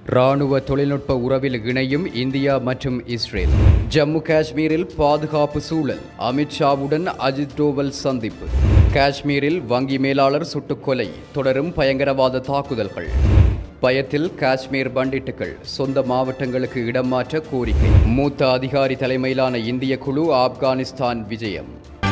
ராணுவ தொழில்நுட்ப உறவில் இணையும் இந்தியா மற்றும் இஸ்ரேல் ஜம்மு காஷ்மீரில் பாதுகாப்பு சூழல் அமித்ஷாவுடன் அஜித் டோவல் சந்திப்பு காஷ்மீரில் வங்கி மேலாளர் சுட்டுக்கொலை தொடரும் பயங்கரவாத தாக்குதல்கள் பயத்தில் காஷ்மீர் பண்டிட்டுகள் சொந்த மாவட்டங்களுக்கு இடம் மாற்ற கோரிக்கை மூத்த அதிகாரி தலைமையிலான இந்திய குழு ஆப்கானிஸ்தான் விஜயம்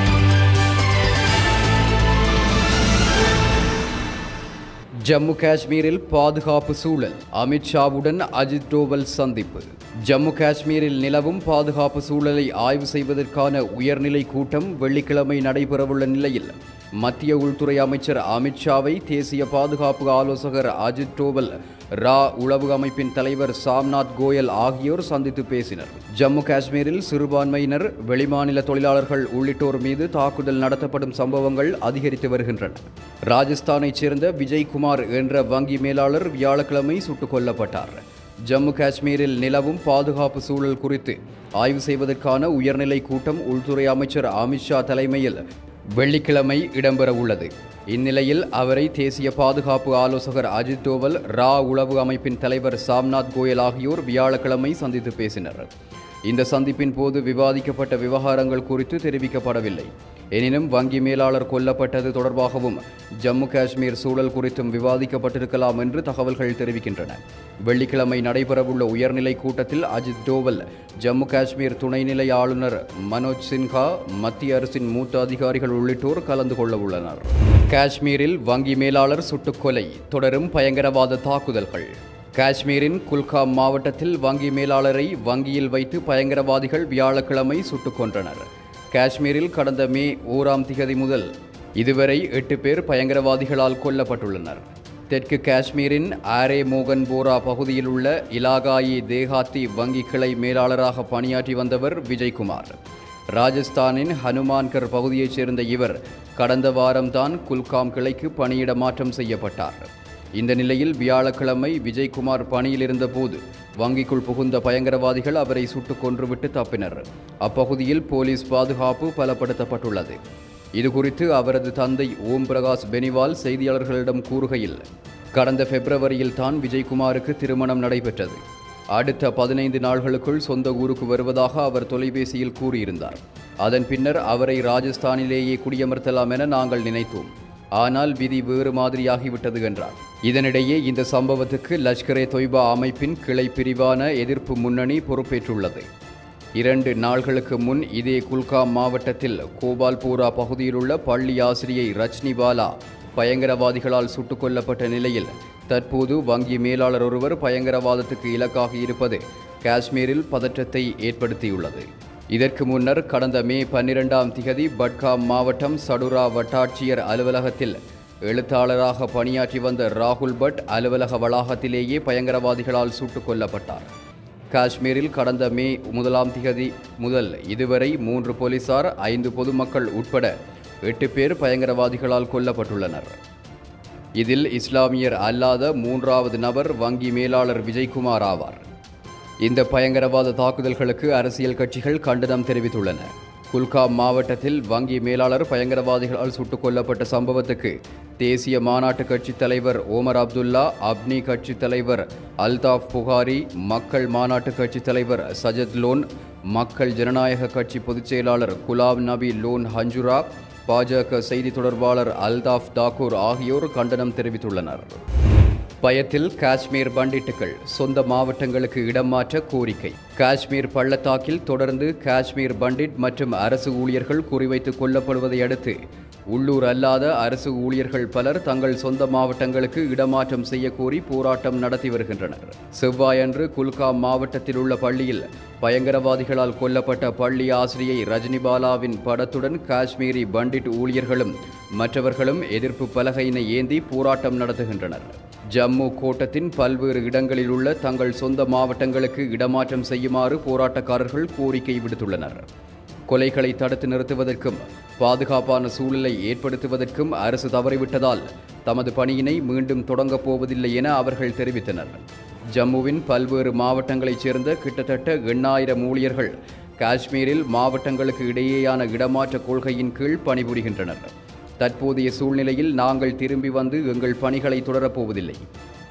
ஜம்மு காஷ்மீரில் பாதுகாப்பு சூழல் அமித்ஷாவுடன் அஜித் டோவல் சந்திப்பு ஜம்மு காஷ்மீரில் நிலவும் பாதுகாப்பு சூழலை ஆய்வு செய்வதற்கான உயர்நிலை கூட்டம் வெள்ளிக்கிழமை நடைபெறவுள்ள நிலையில் மத்திய உள்துறை அமைச்சர் அமித்ஷாவை தேசிய பாதுகாப்பு ஆலோசகர் அஜித் டோவல் ரா உளவு அமைப்பின் தலைவர் சாம்நாத் கோயல் ஆகியோர் சந்தித்து பேசினர் ஜம்மு காஷ்மீரில் சிறுபான்மையினர் வெளிமாநில தொழிலாளர்கள் உள்ளிட்டோர் மீது தாக்குதல் நடத்தப்படும் சம்பவங்கள் அதிகரித்து வருகின்றன ராஜஸ்தானைச் சேர்ந்த விஜய்குமார் என்ற வங்கி மேலாளர் வியாழக்கிழமை சுட்டுக் கொல்லப்பட்டார் ஜம்மு காஷ்மீரில் நிலவும் பாதுகாப்பு சூழல் குறித்து ஆய்வு செய்வதற்கான உயர்நிலை கூட்டம் உள்துறை அமைச்சர் அமித்ஷா தலைமையில் வெள்ளிக்கிழமை இடம்பெற உள்ளது இந்நிலையில் அவரை தேசிய பாதுகாப்பு ஆலோசகர் அஜித் டோவல் ரா உளவு அமைப்பின் தலைவர் சாம்நாத் கோயல் ஆகியோர் வியாழக்கிழமை சந்தித்து பேசினர் இந்த சந்திப்பின் போது விவாதிக்கப்பட்ட விவகாரங்கள் குறித்து தெரிவிக்கப்படவில்லை எனினும் வங்கி மேலாளர் கொல்லப்பட்டது தொடர்பாகவும் ஜம்மு காஷ்மீர் சூழல் குறித்தும் விவாதிக்கப்பட்டிருக்கலாம் என்று தகவல்கள் தெரிவிக்கின்றன வெள்ளிக்கிழமை நடைபெறவுள்ள உயர்நிலை கூட்டத்தில் அஜித் டோவல் ஜம்மு காஷ்மீர் துணைநிலை ஆளுநர் மனோஜ் சின்ஹா மத்திய அரசின் மூத்த அதிகாரிகள் உள்ளிட்டோர் கலந்து கொள்ள உள்ளனர் காஷ்மீரில் வங்கி மேலாளர் சுட்டுக்கொலை தொடரும் பயங்கரவாத தாக்குதல்கள் காஷ்மீரின் குல்காம் மாவட்டத்தில் வங்கி மேலாளரை வங்கியில் வைத்து பயங்கரவாதிகள் வியாழக்கிழமை சுட்டுக் கொன்றனர் காஷ்மீரில் கடந்த மே ஓராம் திகதி முதல் இதுவரை எட்டு பேர் பயங்கரவாதிகளால் கொல்லப்பட்டுள்ளனர் தெற்கு காஷ்மீரின் ஆரே மோகன் போரா பகுதியில் உள்ள இலாகாயி தேஹாத்தி வங்கி கிளை மேலாளராக பணியாற்றி வந்தவர் விஜய்குமார் ராஜஸ்தானின் ஹனுமான்கர் பகுதியைச் சேர்ந்த இவர் கடந்த வாரம்தான் குல்காம் கிளைக்கு பணியிட மாற்றம் செய்யப்பட்டார் இந்த நிலையில் வியாழக்கிழமை விஜய்குமார் பணியில் இருந்தபோது வங்கிக்குள் புகுந்த பயங்கரவாதிகள் அவரை சுட்டுக் கொன்றுவிட்டு தப்பினர் அப்பகுதியில் போலீஸ் பாதுகாப்பு பலப்படுத்தப்பட்டுள்ளது இதுகுறித்து அவரது தந்தை ஓம் பிரகாஷ் பெனிவால் செய்தியாளர்களிடம் கூறுகையில் கடந்த பிப்ரவரியில் தான் விஜய்குமாருக்கு திருமணம் நடைபெற்றது அடுத்த பதினைந்து நாள்களுக்குள் சொந்த ஊருக்கு வருவதாக அவர் தொலைபேசியில் கூறியிருந்தார் அதன் பின்னர் அவரை ராஜஸ்தானிலேயே குடியமர்த்தலாம் என நாங்கள் நினைத்தோம் ஆனால் விதி வேறு மாதிரியாகிவிட்டது என்றார் இதனிடையே இந்த சம்பவத்துக்கு லஷ்கரே தொய்பா அமைப்பின் கிளை பிரிவான எதிர்ப்பு முன்னணி பொறுப்பேற்றுள்ளது இரண்டு நாள்களுக்கு முன் இதே குல்காம் மாவட்டத்தில் கோபால்பூரா பகுதியில் உள்ள பள்ளி ஆசிரியை ரஜ்னிபாலா பயங்கரவாதிகளால் சுட்டுக் கொல்லப்பட்ட நிலையில் தற்போது வங்கி மேலாளர் ஒருவர் பயங்கரவாதத்துக்கு இலக்காக இருப்பது காஷ்மீரில் பதற்றத்தை ஏற்படுத்தியுள்ளது இதற்கு முன்னர் கடந்த மே பன்னிரெண்டாம் திகதி பட்காம் மாவட்டம் சடுரா வட்டாட்சியர் அலுவலகத்தில் எழுத்தாளராக பணியாற்றி வந்த ராகுல் பட் அலுவலக வளாகத்திலேயே பயங்கரவாதிகளால் சுட்டுக் கொல்லப்பட்டார் காஷ்மீரில் கடந்த மே முதலாம் திகதி முதல் இதுவரை மூன்று போலீசார் ஐந்து பொதுமக்கள் உட்பட எட்டு பேர் பயங்கரவாதிகளால் கொல்லப்பட்டுள்ளனர் இதில் இஸ்லாமியர் அல்லாத மூன்றாவது நபர் வங்கி மேலாளர் விஜய்குமார் ஆவார் இந்த பயங்கரவாத தாக்குதல்களுக்கு அரசியல் கட்சிகள் கண்டனம் தெரிவித்துள்ளன குல்காம் மாவட்டத்தில் வங்கி மேலாளர் பயங்கரவாதிகளால் சுட்டுக் கொல்லப்பட்ட சம்பவத்துக்கு தேசிய மாநாட்டு கட்சித் தலைவர் ஓமர் அப்துல்லா அப்னி கட்சித் தலைவர் அல்தாஃப் புகாரி மக்கள் மாநாட்டு கட்சித் தலைவர் சஜத் லோன் மக்கள் ஜனநாயக கட்சி பொதுச் செயலாளர் குலாம் நபி லோன் ஹஞ்சுரா பாஜக செய்தி தொடர்பாளர் அல்தாஃப் தாக்கூர் ஆகியோர் கண்டனம் தெரிவித்துள்ளனர் பயத்தில் காஷ்மீர் பண்டிட்டுகள் சொந்த மாவட்டங்களுக்கு இடம் மாற்ற கோரிக்கை காஷ்மீர் பள்ளத்தாக்கில் தொடர்ந்து காஷ்மீர் பண்டிட் மற்றும் அரசு ஊழியர்கள் குறிவைத்துக் கொல்லப்படுவதை அடுத்து உள்ளூர் அல்லாத அரசு ஊழியர்கள் பலர் தங்கள் சொந்த மாவட்டங்களுக்கு இடமாற்றம் செய்ய கோரி போராட்டம் நடத்தி வருகின்றனர் செவ்வாயன்று குல்காம் மாவட்டத்தில் உள்ள பள்ளியில் பயங்கரவாதிகளால் கொல்லப்பட்ட பள்ளி ஆசிரியை ரஜினிபாலாவின் படத்துடன் காஷ்மீரி பண்டிட் ஊழியர்களும் மற்றவர்களும் எதிர்ப்பு பலகையினை ஏந்தி போராட்டம் நடத்துகின்றனர் ஜம்மு கோட்டத்தின் பல்வேறு இடங்களில் உள்ள தங்கள் சொந்த மாவட்டங்களுக்கு இடமாற்றம் செய்யுமாறு போராட்டக்காரர்கள் கோரிக்கை விடுத்துள்ளனர் கொலைகளை தடுத்து நிறுத்துவதற்கும் பாதுகாப்பான சூழலை ஏற்படுத்துவதற்கும் அரசு தவறிவிட்டதால் தமது பணியினை மீண்டும் தொடங்கப் போவதில்லை என அவர்கள் தெரிவித்தனர் ஜம்முவின் பல்வேறு மாவட்டங்களைச் சேர்ந்த கிட்டத்தட்ட எண்ணாயிரம் ஊழியர்கள் காஷ்மீரில் மாவட்டங்களுக்கு இடையேயான இடமாற்ற கொள்கையின் கீழ் பணிபுரிகின்றனர் தற்போதைய சூழ்நிலையில் நாங்கள் திரும்பி வந்து எங்கள் பணிகளை தொடரப்போவதில்லை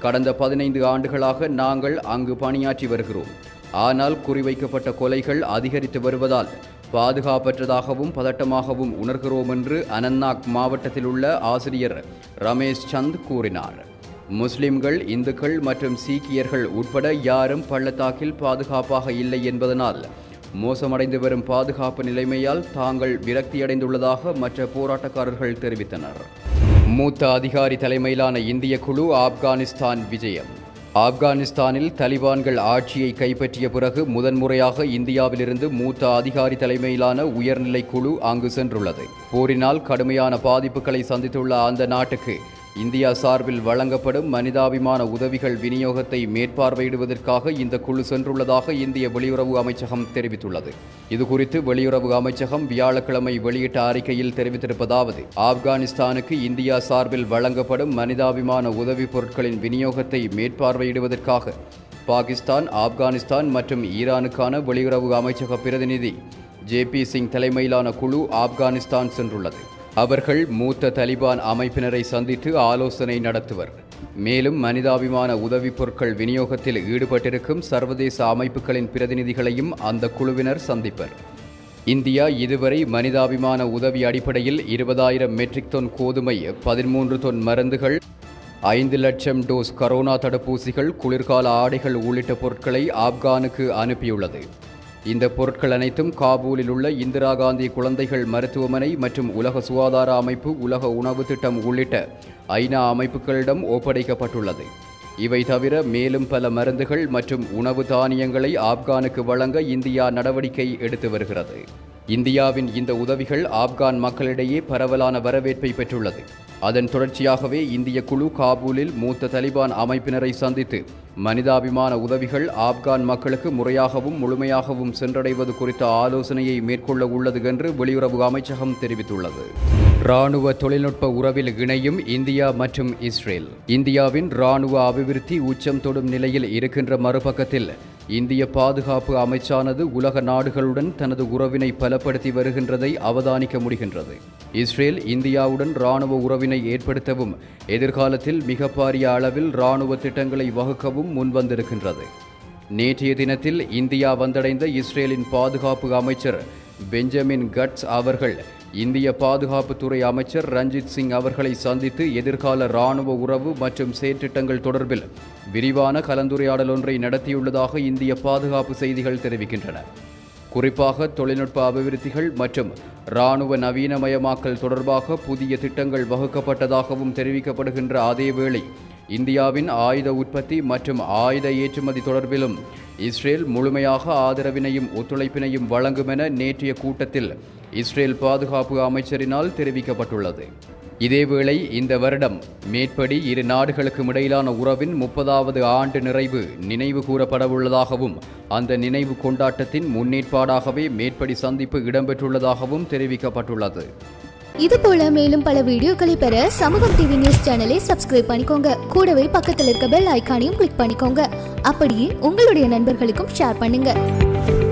கடந்த பதினைந்து ஆண்டுகளாக நாங்கள் அங்கு பணியாற்றி வருகிறோம் ஆனால் குறிவைக்கப்பட்ட கொலைகள் அதிகரித்து வருவதால் பாதுகாப்பற்றதாகவும் பதட்டமாகவும் உணர்கிறோம் என்று அனந்நாக் மாவட்டத்தில் உள்ள ஆசிரியர் ரமேஷ் சந்த் கூறினார் முஸ்லிம்கள் இந்துக்கள் மற்றும் சீக்கியர்கள் உட்பட யாரும் பள்ளத்தாக்கில் பாதுகாப்பாக இல்லை என்பதனால் மோசமடைந்து வரும் பாதுகாப்பு நிலைமையால் தாங்கள் விரக்தியடைந்துள்ளதாக மற்ற போராட்டக்காரர்கள் தெரிவித்தனர் மூத்த அதிகாரி தலைமையிலான இந்திய குழு ஆப்கானிஸ்தான் விஜயம் ஆப்கானிஸ்தானில் தலிபான்கள் ஆட்சியை கைப்பற்றிய பிறகு முதன்முறையாக இந்தியாவிலிருந்து மூத்த அதிகாரி தலைமையிலான உயர்நிலை குழு அங்கு சென்றுள்ளது போரினால் கடுமையான பாதிப்புகளை சந்தித்துள்ள அந்த நாட்டுக்கு இந்தியா சார்பில் வழங்கப்படும் மனிதாபிமான உதவிகள் விநியோகத்தை மேற்பார்வையிடுவதற்காக இந்த குழு சென்றுள்ளதாக இந்திய வெளியுறவு அமைச்சகம் தெரிவித்துள்ளது இதுகுறித்து வெளியுறவு அமைச்சகம் வியாழக்கிழமை வெளியிட்ட அறிக்கையில் தெரிவித்திருப்பதாவது ஆப்கானிஸ்தானுக்கு இந்தியா சார்பில் வழங்கப்படும் மனிதாபிமான உதவிப் பொருட்களின் விநியோகத்தை மேற்பார்வையிடுவதற்காக பாகிஸ்தான் ஆப்கானிஸ்தான் மற்றும் ஈரானுக்கான வெளியுறவு அமைச்சக பிரதிநிதி ஜே பி சிங் தலைமையிலான குழு ஆப்கானிஸ்தான் சென்றுள்ளது அவர்கள் மூத்த தலிபான் அமைப்பினரை சந்தித்து ஆலோசனை நடத்துவர் மேலும் மனிதாபிமான உதவிப் பொருட்கள் விநியோகத்தில் ஈடுபட்டிருக்கும் சர்வதேச அமைப்புகளின் பிரதிநிதிகளையும் அந்த குழுவினர் சந்திப்பர் இந்தியா இதுவரை மனிதாபிமான உதவி அடிப்படையில் இருபதாயிரம் மெட்ரிக் தொன் கோதுமை பதிமூன்று தொன் மருந்துகள் ஐந்து லட்சம் டோஸ் கரோனா தடுப்பூசிகள் குளிர்கால ஆடைகள் உள்ளிட்ட பொருட்களை ஆப்கானுக்கு அனுப்பியுள்ளது இந்த பொருட்கள் அனைத்தும் காபூலில் உள்ள இந்திரா காந்தி குழந்தைகள் மருத்துவமனை மற்றும் உலக சுகாதார அமைப்பு உலக உணவு திட்டம் உள்ளிட்ட ஐநா அமைப்புகளிடம் ஒப்படைக்கப்பட்டுள்ளது இவை தவிர மேலும் பல மருந்துகள் மற்றும் உணவு தானியங்களை ஆப்கானுக்கு வழங்க இந்தியா நடவடிக்கை எடுத்து வருகிறது இந்தியாவின் இந்த உதவிகள் ஆப்கான் மக்களிடையே பரவலான வரவேற்பை பெற்றுள்ளது அதன் தொடர்ச்சியாகவே இந்திய குழு காபூலில் மூத்த தலிபான் அமைப்பினரை சந்தித்து மனிதாபிமான உதவிகள் ஆப்கான் மக்களுக்கு முறையாகவும் முழுமையாகவும் சென்றடைவது குறித்த ஆலோசனையை மேற்கொள்ள உள்ளது என்று வெளியுறவு அமைச்சகம் தெரிவித்துள்ளது ராணுவ தொழில்நுட்ப உறவில் இணையும் இந்தியா மற்றும் இஸ்ரேல் இந்தியாவின் ராணுவ அபிவிருத்தி உச்சம் தொடும் நிலையில் இருக்கின்ற மறுபக்கத்தில் இந்திய பாதுகாப்பு அமைச்சானது உலக நாடுகளுடன் தனது உறவினை பலப்படுத்தி வருகின்றதை அவதானிக்க முடிகின்றது இஸ்ரேல் இந்தியாவுடன் இராணுவ உறவினை ஏற்படுத்தவும் எதிர்காலத்தில் மிக பாரிய அளவில் இராணுவ திட்டங்களை வகுக்கவும் முன்வந்திருக்கின்றது நேற்றைய தினத்தில் இந்தியா வந்தடைந்த இஸ்ரேலின் பாதுகாப்பு அமைச்சர் பெஞ்சமின் கட்ஸ் அவர்கள் இந்திய பாதுகாப்புத்துறை அமைச்சர் ரஞ்சித் சிங் அவர்களை சந்தித்து எதிர்கால இராணுவ உறவு மற்றும் செயற்றிட்டங்கள் தொடர்பில் விரிவான கலந்துரையாடல் ஒன்றை நடத்தியுள்ளதாக இந்திய பாதுகாப்பு செய்திகள் தெரிவிக்கின்றன குறிப்பாக தொழில்நுட்ப அபிவிருத்திகள் மற்றும் இராணுவ நவீனமயமாக்கல் தொடர்பாக புதிய திட்டங்கள் வகுக்கப்பட்டதாகவும் தெரிவிக்கப்படுகின்ற அதேவேளை இந்தியாவின் ஆயுத உற்பத்தி மற்றும் ஆயுத ஏற்றுமதி தொடர்பிலும் இஸ்ரேல் முழுமையாக ஆதரவினையும் ஒத்துழைப்பினையும் வழங்கும் என நேற்றைய கூட்டத்தில் இஸ்ரேல் பாதுகாப்பு அமைச்சரினால் தெரிவிக்கப்பட்டுள்ளது இதேவேளை இந்த வருடம் மேற்படி இரு நாடுகளுக்கும் இடையிலான உறவின் முப்பதாவது ஆண்டு நிறைவு நினைவு கூறப்படவுள்ளதாகவும் அந்த நினைவு கொண்டாட்டத்தின் முன்னேற்பாடாகவே மேற்படி சந்திப்பு இடம்பெற்றுள்ளதாகவும் தெரிவிக்கப்பட்டுள்ளது இது போல மேலும் பல வீடியோக்களை பெற சமூகம் டிவி நியூஸ் சேனலை சப்ஸ்கிரைப் பண்ணிக்கோங்க கூடவே பக்கத்தில் இருக்க பெல் ஐகானையும் கிளிக் பண்ணிக்கோங்க அப்படியே உங்களுடைய நண்பர்களுக்கும் ஷேர் பண்ணுங்க